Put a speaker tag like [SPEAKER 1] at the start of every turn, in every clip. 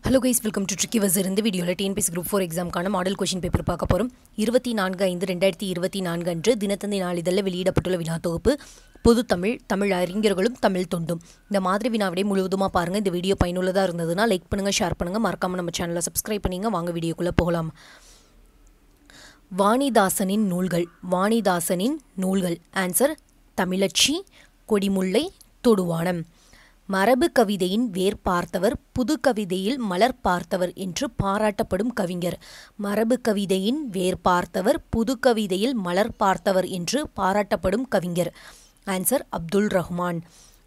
[SPEAKER 1] hello guys welcome to tricky வசர் இந்த வீடியோவில் டிஎன்பிஎஸ் குரூப் ஃபோர் எக்ஸாம்க்கான மாடல் கொஷின் பேப்பர் பார்க்க போகிறோம் இருபத்தி நான்கு ஐந்து ரெண்டாயிரத்தி இருபத்தி நான்கு அன்று தினத்தந்தி நாளிதழில் வெளியிடப்பட்டுள்ள வினா தொகுப்பு பொது தமிழ் தமிழ் அறிஞர்களும் தமிழ் தொண்டும் இந்த மாதிரி வினாவிடை முழுவதுமாக பாருங்கள் இந்த வீடியோ பயனுள்ளதாக இருந்ததுன்னா லைக் பண்ணுங்கள் ஷேர் பண்ணுங்கள் மறக்காமல் நம்ம சேனலை சப்ஸ்கிரைப் பண்ணிங்க வாங்க வீடியோக்குள்ளே போகலாம் வாணிதாசனின் நூல்கள் வாணிதாசனின் நூல்கள் ஆன்சர் தமிழச்சி கொடிமுல்லை தொடுவானம் மரபு கவிதையின் வேர் பார்த்தவர் புது கவிதையில் மலர் பார்த்தவர் என்று பாராட்டப்படும் கவிஞர் மரபு கவிதையின் வேர் பார்த்தவர் புது கவிதையில் மலர் பார்த்தவர் என்று பாராட்டப்படும் கவிஞர் ஆன்சர் அப்துல் ரஹ்மான்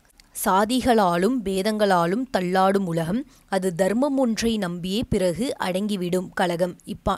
[SPEAKER 1] சாதிகளாலும் பேதங்களாலும் தள்ளாடும் உலகம் அது தர்மம் ஒன்றை நம்பியே பிறகு அடங்கிவிடும் கழகம் இப்பா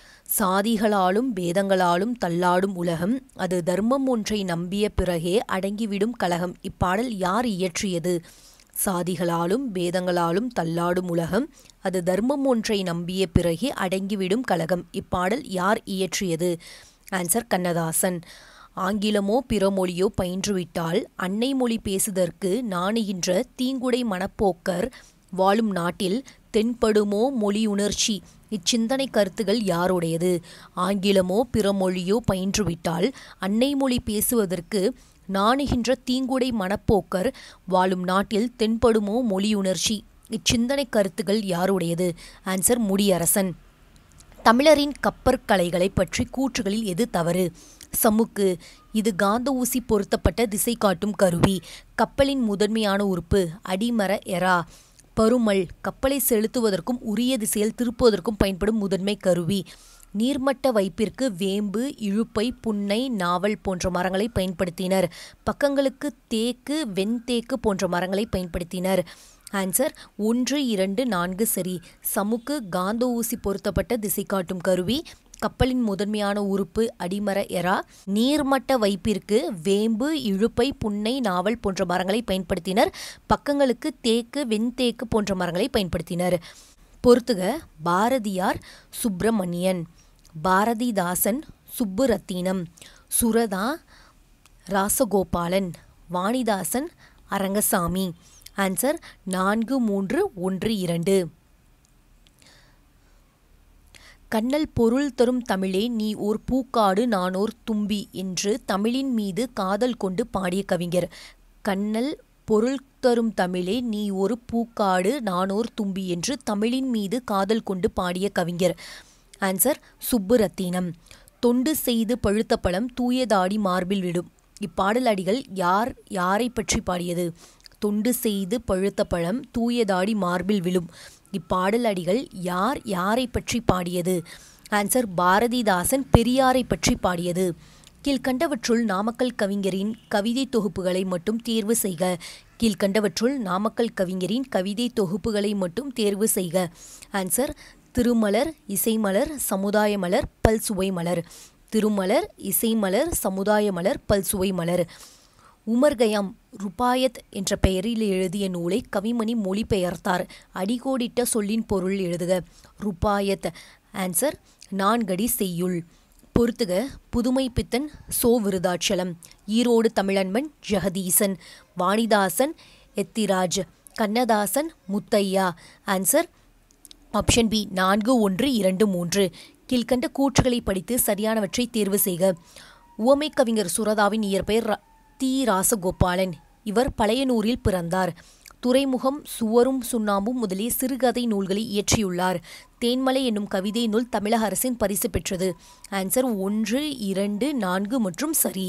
[SPEAKER 1] சாதிகளாலும் பேதங்களாலும் தள்ளாடும் உலகம் அது தர்மம் ஒன்றை நம்பிய பிறகே அடங்கிவிடும் கலகம் இப்பாடல் யார் இயற்றியது சாதிகளாலும் பேதங்களாலும் தள்ளாடும் உலகம் அது தர்மம் ஒன்றை நம்பிய பிறகே அடங்கிவிடும் கலகம் இப்பாடல் யார் இயற்றியது ஆன்சர் கண்ணதாசன் ஆங்கிலமோ பிற மொழியோ பயின்றுவிட்டால் அன்னை மொழி பேசுதற்கு நாணுகின்ற தீங்குடை மனப்போக்கர் வாழும் நாட்டில் தென்படுமோ மொழி உணர்ச்சி இச்சிந்தனை கருத்துகள் யாருடையது ஆங்கிலமோ பிற மொழியோ பயின்றுவிட்டால் அன்னை மொழி பேசுவதற்கு நாணுகின்ற தீங்குடை மனப்போக்கர் வாழும் நாட்டில் தென்படுமோ மொழியுணர்ச்சி இச்சிந்தனை கருத்துகள் யாருடையது ஆன்சர் முடியரசன் தமிழரின் கப்பற்கலைகளை பற்றி கூற்றுகளில் எது தவறு சமுக்கு இது காந்த ஊசி பொருத்தப்பட்ட திசை காட்டும் கருவி கப்பலின் முதன்மையான உறுப்பு அடிமர எரா பருமல் கப்பலை செலுத்துவதற்கும் உரிய திசையில் திருப்புவதற்கும் பயன்படும் முதன்மை கருவி நீர்மட்ட வைப்பிற்கு வேம்பு இழுப்பை புன்னை நாவல் போன்ற மரங்களை பயன்படுத்தினர் பக்கங்களுக்கு தேக்கு வெண்தேக்கு போன்ற மரங்களை பயன்படுத்தினர் ஆன்சர் ஒன்று இரண்டு நான்கு சரி சமுக்கு காந்த ஊசி பொருத்தப்பட்ட திசை காட்டும் கருவி கப்பலின் முதன்மையான உறுப்பு அடிமர எரா நீர்மட்ட வைப்பிற்கு வேம்பு இழுப்பை புன்னை நாவல் போன்ற மரங்களை பயன்படுத்தினர் பக்கங்களுக்கு தேக்கு வெண்தேக்கு போன்ற மரங்களை பயன்படுத்தினர் பொறுத்துக பாரதியார் சுப்பிரமணியன் பாரதிதாசன் சுப்புரத்தினம் சுரதா ராசகோபாலன் வாணிதாசன் அரங்கசாமி ஆன்சர் நான்கு மூன்று ஒன்று இரண்டு கண்ணல் பொருள் தரும் தமிழே நீ ஓர் பூக்காடு நானோர் தும்பி என்று தமிழின் மீது காதல் கொண்டு பாடிய கவிஞர் கண்ணல் பொருள் தரும் தமிழே நீ ஒரு பூக்காடு நானோர் தும்பி என்று தமிழின் மீது காதல் கொண்டு பாடிய கவிஞர் ஆன்சர் சுப்புரத்தினம் தொண்டு செய்து பழுத்த பழம் தூயதாடி மார்பில் விடும் இப்பாடல் அடிகள் யார் யாரை பற்றி பாடியது தொண்டு செய்து பழுத்த பழம் தூயதாடி மார்பில் விழும் இப்பாடல் அடிகள் யார் யாரை பற்றி பாடியது ஆன்சர் பாரதிதாசன் பெரியாரை பற்றி பாடியது கீழ்கண்டவற்றுள் நாமக்கல் கவிஞரின் கவிதை தொகுப்புகளை மட்டும் தேர்வு செய்க கீழ்கண்டவற்றுள் நாமக்கல் கவிஞரின் கவிதை தொகுப்புகளை மட்டும் தேர்வு செய்க ஆன்சர் திருமலர் இசைமலர் சமுதாய மலர் பல்சுவை மலர் திருமலர் இசைமலர் சமுதாய மலர் பல்சுவை மலர் உமர் கயாம் ருபாயத் என்ற பெயரில் எழுதிய நூலை கவிமணி மொழிபெயர்த்தார் அடிகோடிட்ட சொல்லின் பொருள் எழுதுக ருபாயத் ஆன்சர் நான்கடி செய்யுள் பொறுத்துக Pudhumai Pithan So Virudhachalam Erode Tamilanban Jagadeesan Vanidasan Ethiraj Kannadasan Muthaiah answer option B நான்கு ஒன்று இரண்டு மூன்று கீழ்கண்ட கூற்றுகளை படித்து சரியானவற்றை தேர்வு செய்க உவமை கவிஞர் சுரதாவின் இயற்பெயர் தி ராசகோபாலன் இவர் பழையனூரில் பிறந்தார் துறைமுகம் சுவரும் சுண்ணாம்பும் முதலிய சிறுகதை நூல்களை இயற்றியுள்ளார் தேன்மலை என்னும் கவிதை நூல் தமிழக அரசின் பரிசு பெற்றது ஆன்சர் ஒன்று இரண்டு நான்கு மற்றும் சரி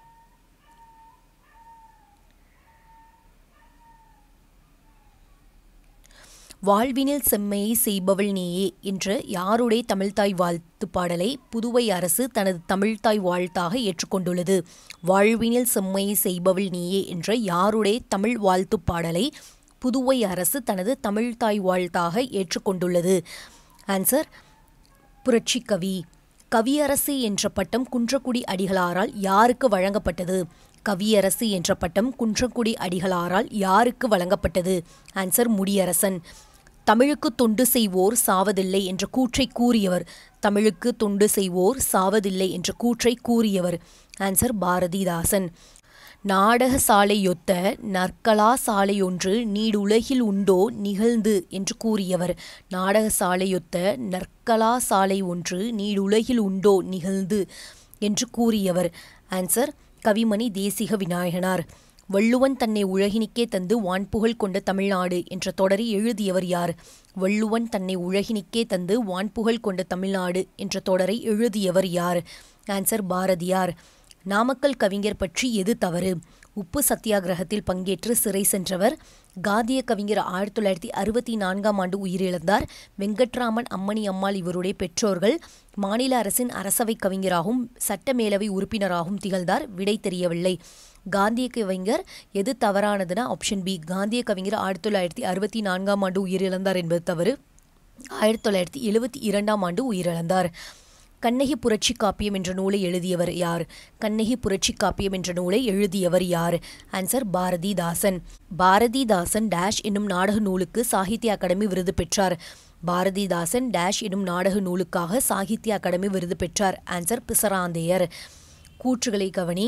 [SPEAKER 1] வாழ்வினில் செம்மையை செய்பவள் நீயே என்ற யாருடைய தமிழ்தாய் வாழ்த்து பாடலை புதுவை அரசு தனது தமிழ்தாய் வாழ்த்தாக ஏற்றுக்கொண்டுள்ளது வாழ்வினில் செம்மையை செய்பவள் நீயே என்ற யாருடைய தமிழ் வாழ்த்து பாடலை புதுவை அரசு தனது தமிழ்தாய் வாழ்த்தாக ஏற்றுக்கொண்டுள்ளது ஆன்சர் புரட்சி கவி கவியரசு என்ற பட்டம் குன்றக்குடி அடிகளாரால் யாருக்கு வழங்கப்பட்டது கவியரசு என்ற பட்டம் குன்றக்குடி அடிகளாரால் யாருக்கு வழங்கப்பட்டது ஆன்சர் முடியரசன் தமிழுக்கு தொண்டு செய்வோர் சாவதில்லை என்ற கூற்றை கூறியவர் தமிழுக்கு தொண்டு செய்வோர் சாவதில்லை என்ற கூற்றை கூறியவர் ஆன்சர் பாரதிதாசன் நாடக சாலையொத்த நற்கலா சாலையொன்று நீடுலகில் உண்டோ நிகழ்ந்து என்று கூறியவர் நாடக சாலையொத்த நற்கலா சாலை ஒன்று நீடுலகில் உண்டோ நிகழ்ந்து என்று கூறியவர் ஆன்சர் கவிமணி தேசிக விநாயகனார் வள்ளுவன் தன்னை உலகினிக்கே தந்து வான்புகழ் கொண்ட தமிழ்நாடு என்ற தொடரை எழுதியவர் யார் வள்ளுவன் தன்னை உலகினிக்கே தந்து வான்புகழ் கொண்ட தமிழ்நாடு என்ற தொடரை எழுதியவர் யார் ஆன்சர் பாரதியார் நாமக்கல் கவிஞர் பற்றி எது தவறு உப்பு சத்தியாகிரகத்தில் பங்கேற்று சிறை சென்றவர் காந்திய கவிஞர் ஆயிரத்தி தொள்ளாயிரத்தி அறுபத்தி நான்காம் ஆண்டு உயிரிழந்தார் வெங்கட்ராமன் அம்மணி அம்மாள் இவருடைய பெற்றோர்கள் மாநில அரசின் அரசவை கவிஞராகவும் சட்ட மேலவை உறுப்பினராகவும் திகழ்ந்தார் விடை தெரியவில்லை காந்திய கவிஞர் எது தவறானதுன்னா ஆப்ஷன் பி காந்திய கவிஞர் ஆயிரத்தி தொள்ளாயிரத்தி அறுபத்தி நான்காம் ஆண்டு உயிரிழந்தார் என்பது தவறு ஆயிரத்தி தொள்ளாயிரத்தி எழுபத்தி இரண்டாம் ஆண்டு உயிரிழந்தார் கண்ணகி புரட்சி காப்பியம் என்ற நூலை எழுதியவர் யார் கண்ணகி புரட்சி காப்பியம் என்ற நூலை எழுதியவர் யார் ஆன்சர் பாரதிதாசன் பாரதிதாசன் டேஷ் என்னும் நாடக நூலுக்கு சாகித்ய அகாடமி விருது பெற்றார் பாரதிதாசன் டேஷ் என்னும் நாடக நூலுக்காக சாகித்ய அகாடமி விருது பெற்றார் ஆன்சர் பிசராந்தையர் கூற்றுகளை கவனி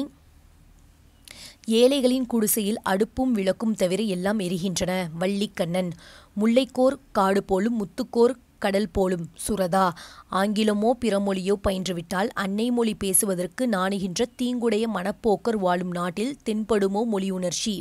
[SPEAKER 1] ஏழைகளின் குடிசையில் அடுப்பும் விளக்கும் தவிர எல்லாம் எரிகின்றன வள்ளிக்கண்ணன் முல்லைக்கோர் காடு போலும் முத்துக்கோர் கடல் போலும் சுரதா ஆங்கிலமோ பிறமொழியோ பயின்றுவிட்டால் அன்னை மொழி பேசுவதற்கு நாணுகின்ற தீங்குடைய மனப்போக்கர் வாழும் நாட்டில் தென்படுமோ மொழியுணர்ச்சி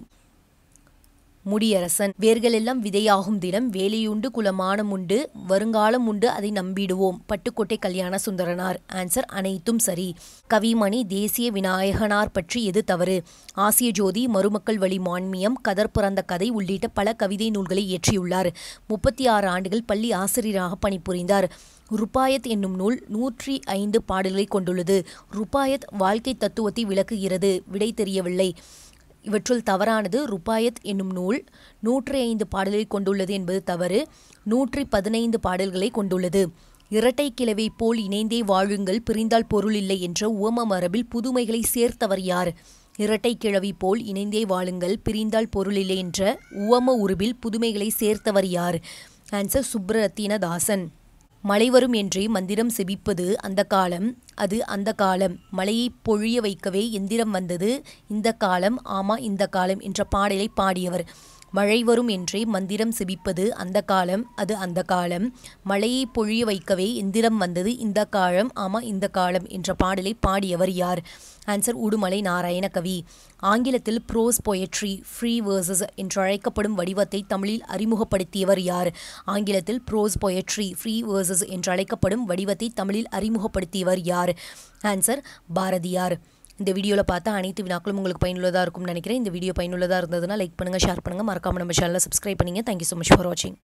[SPEAKER 1] முடியரசன் வேர்களெல்லாம் விதையாகும் தினம் வேலையுண்டு குலமானம் உண்டு வருங்காலம் உண்டு அதை நம்பிடுவோம் பட்டுக்கோட்டை கல்யாண சுந்தரனார் ஆன்சர் அனைத்தும் சரி கவிமணி தேசிய விநாயகனார் பற்றி எது தவறு ஆசிய ஜோதி மருமக்கள் வழி மான்மியம் கதர் பிறந்த கதை உள்ளிட்ட பல கவிதை நூல்களை இயற்றியுள்ளார் முப்பத்தி ஆறு ஆண்டுகள் பள்ளி ஆசிரியராக பணிபுரிந்தார் ருப்பாயத் என்னும் நூல் நூற்றி ஐந்து பாடல்களை கொண்டுள்ளது ருப்பாயத் வாழ்க்கை தத்துவத்தை விளக்குகிறது விடை தெரியவில்லை இவற்றுள் தவறானது ருப்பாயத் என்னும் நூல் நூற்றி ஐந்து பாடல்களை கொண்டுள்ளது என்பது தவறு நூற்றி பதினைந்து பாடல்களை கொண்டுள்ளது இரட்டை கிழவை போல் இணைந்தே வாழுங்கள் பிரிந்தால் பொருள் இல்லை என்ற உவம மரபில் புதுமைகளை சேர்த்தவர் யார் இரட்டை கிழவி போல் இணைந்தே வாழுங்கள் பிரிந்தால் பொருள் இல்லை என்ற உவம உருபில் புதுமைகளை சேர்த்தவர் யார் ஆன்சர் சுப்ரரத்தினதாசன் மழை வரும் என்றே மந்திரம் செபிப்பது அந்த காலம் அது அந்த காலம் மழையை பொழிய வைக்கவே எந்திரம் வந்தது இந்த காலம் ஆமா இந்த காலம் என்ற பாடலை பாடியவர் மழை வரும் என்றே மந்திரம் செபிப்பது அந்த காலம் அது அந்த காலம் மழையை பொழிய வைக்கவே எந்திரம் வந்தது இந்த காலம் ஆமா இந்த காலம் என்ற பாடலை பாடியவர் யார் ஆன்சர் உடுமலை நாராயண கவி ஆங்கிலத்தில் ப்ரோஸ் பொயட்ரி ஃப்ரீ வேர்சஸ் என்று அழைக்கப்படும் வடிவத்தை தமிழில் அறிமுகப்படுத்தியவர் யார் ஆங்கிலத்தில் ப்ரோஸ் பொயட்ரி ஃப்ரீ வேர்சஸ் என்று அழைக்கப்படும் வடிவத்தை தமிழில் அறிமுகப்படுத்தியவர் யார் ஆன்சர் பாரதியார் இந்த வீடியோவில் பார்த்தா அனைத்து வினாக்களும் உங்களுக்கு பயனுள்ளதாக இருக்கும்னு நினைக்கிறேன் இந்த வீடியோ பயனுள்ளதாக இருந்ததுன்னா லைக் பண்ணுங்கள் ஷேர் பண்ணுங்கள் மறக்காம நம்ம சேனலை சப்ஸ்கிரைப் பண்ணுங்கள் தேங்க்யூ ஸோ மச் ஃபார் வாட்சிங்